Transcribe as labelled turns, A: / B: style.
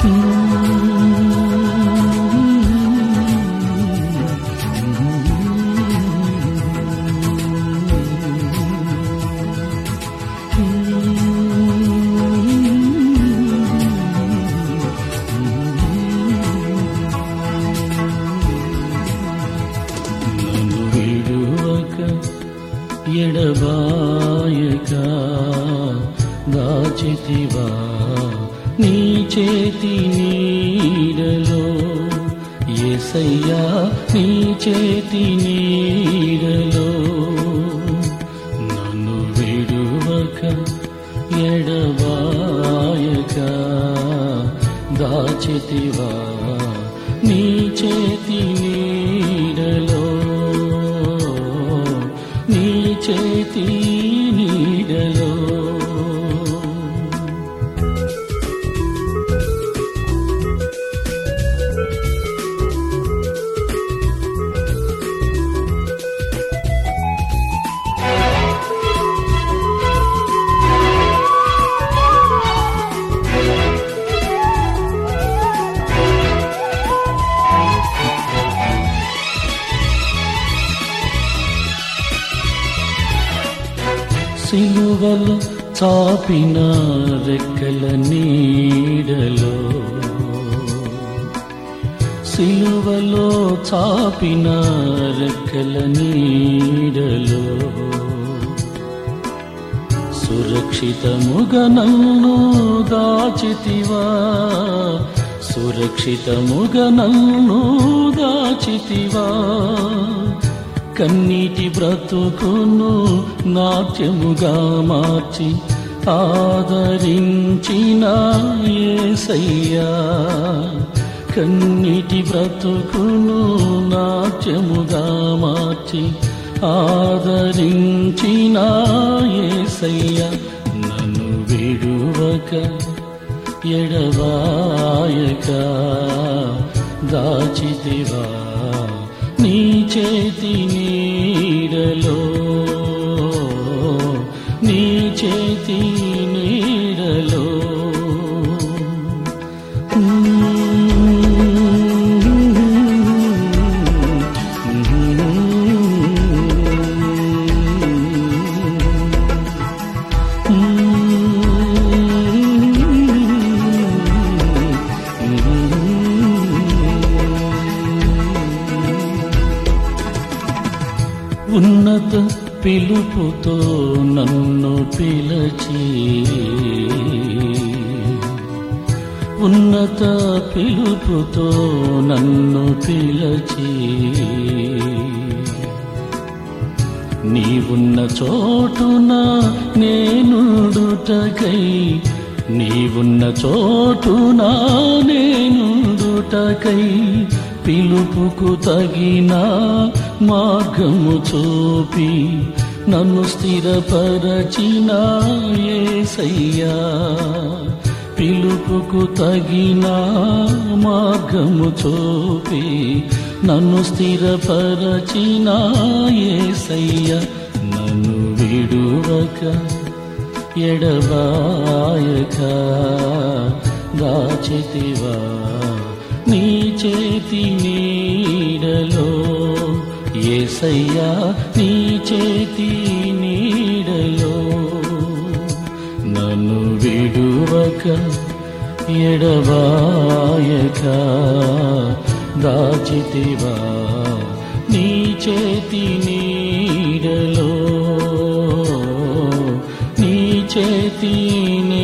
A: నన్ను విడువక ఎడబాయక దాచితివా నీ చేతి నీడలో ఎసయ్యా నీ చేతి నీడలో నన్ను విడువక ఎడబాయక దాచితివా నీ చేతి నీడలో నీ చేతి నీడలో సిలువలు చాపిన రెక్కల నీడలో సిలువలో చాపిన రెక్కల నీడలో సురక్షితముగా నన్ను దాచితివా సురక్షితముగా నన్ను దాచితివా కన్నీటి బ్రతుకును నాట్యముగా మార్చి ఆదరించిన ఏసయ్యా కన్నీటి బ్రతుకును నాట్యముగా మార్చి ఆదరించిన ఏసయ్యా నన్ను విడువక ఎడవాయక దాచితివా నీ చేతి నీడలో నీ చేతి నీడలో ఉన్నత పిలుపుతో నన్ను పిలచి ఉన్నత పిలుపుతో నన్ను పిలచి నీవున్న చోటున నేనుడుటకై నీవున్న చోటున నేనుడుటకై పిలుపుకు తగిన మార్గము చూపి నన్ను స్థిరపరచిన ఏసయ్యా పిలుపుకు తగిన మార్గము చూపి నన్ను స్థిరపరచిన ఏసయ్య నన్ను విడువక ఎడబాయక దాచితివా నీ చేతి నీడలో ఏసయ్యా నీ చేతి నీడలో నన్ను విడువక ఎడబాయక దాచితివా నీ చేతి నీడలో నీ చేతి